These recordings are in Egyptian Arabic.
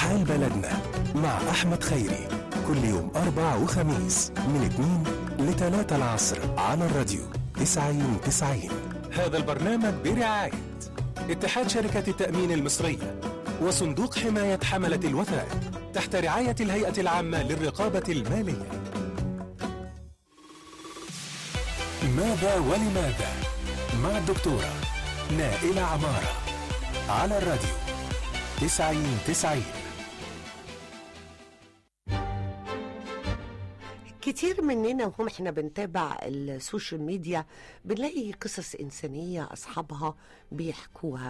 حال بلدنا مع أحمد خيري كل يوم أربع وخميس من 2 ل 3 العصر على الراديو 90 90 هذا البرنامج برعاية اتحاد شركة التأمين المصرية وصندوق حماية حملة الوثائق تحت رعاية الهيئة العامة للرقابة المالية ماذا ولماذا مع الدكتورة نائلة عمارة على الراديو 90 90 كتير مننا وهم احنا بنتابع السوشيال ميديا بنلاقي قصص إنسانية أصحابها بيحكوها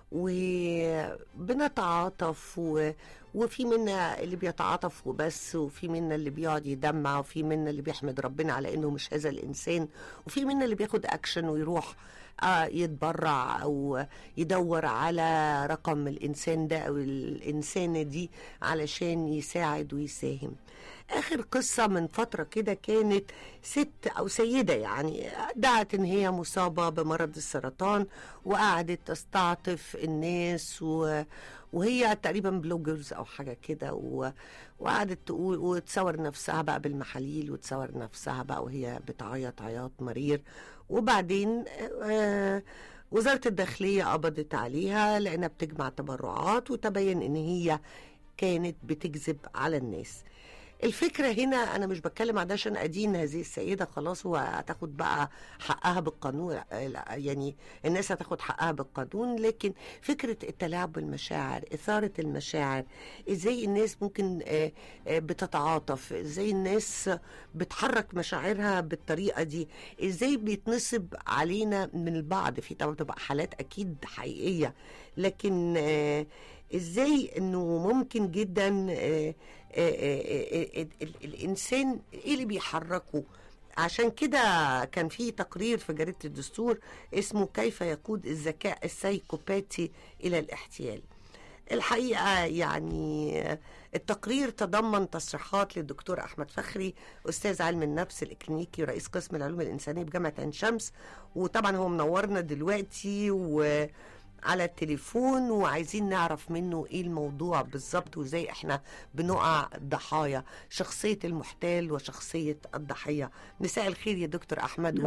وبنتعاطف و... وفي منا اللي بيتعاطف وبس وفي منا اللي بيقعد يدمع وفي منا اللي بيحمد ربنا على انه مش هذا الانسان وفي منا اللي بياخد اكشن ويروح آه يتبرع او يدور على رقم الانسان ده او الانسانه دي علشان يساعد ويساهم اخر قصه من فتره كده كانت ست او سيده يعني دعت ان هي مصابه بمرض السرطان وقعدت تستعطف الناس و وهي تقريبا بلوجرز او حاجه كده و... وقعدت تقول وتصور نفسها بقى بالمحاليل وتصور نفسها بقى وهي بتعيط عياط مرير وبعدين آه وزاره الداخليه قبضت عليها لانها بتجمع تبرعات وتبين ان هي كانت بتكذب على الناس الفكرة هنا أنا مش بتكلم على ده عشان أدين هذه السيدة خلاص وهتاخد بقى حقها بالقانون يعني الناس هتاخد حقها بالقانون لكن فكرة التلاعب بالمشاعر إثارة المشاعر إزاي الناس ممكن بتتعاطف إزاي الناس بتحرك مشاعرها بالطريقة دي إزاي بيتنصب علينا من البعض في طبعا بتبقى حالات أكيد حقيقية لكن ازاي انه ممكن جدا آآ آآ الانسان ايه اللي بيحركه عشان كده كان في تقرير في جريده الدستور اسمه كيف يقود الذكاء السايكوباتي الى الاحتيال الحقيقه يعني التقرير تضمن تصريحات للدكتور احمد فخري استاذ علم النفس الاكلينيكي ورئيس قسم العلوم الانسانيه بجامعه عين شمس وطبعا هو منورنا دلوقتي و على التليفون وعايزين نعرف منه ايه الموضوع بالظبط وازاي احنا بنقع ضحايا شخصية المحتال وشخصية الضحية مساء الخير يا دكتور احمد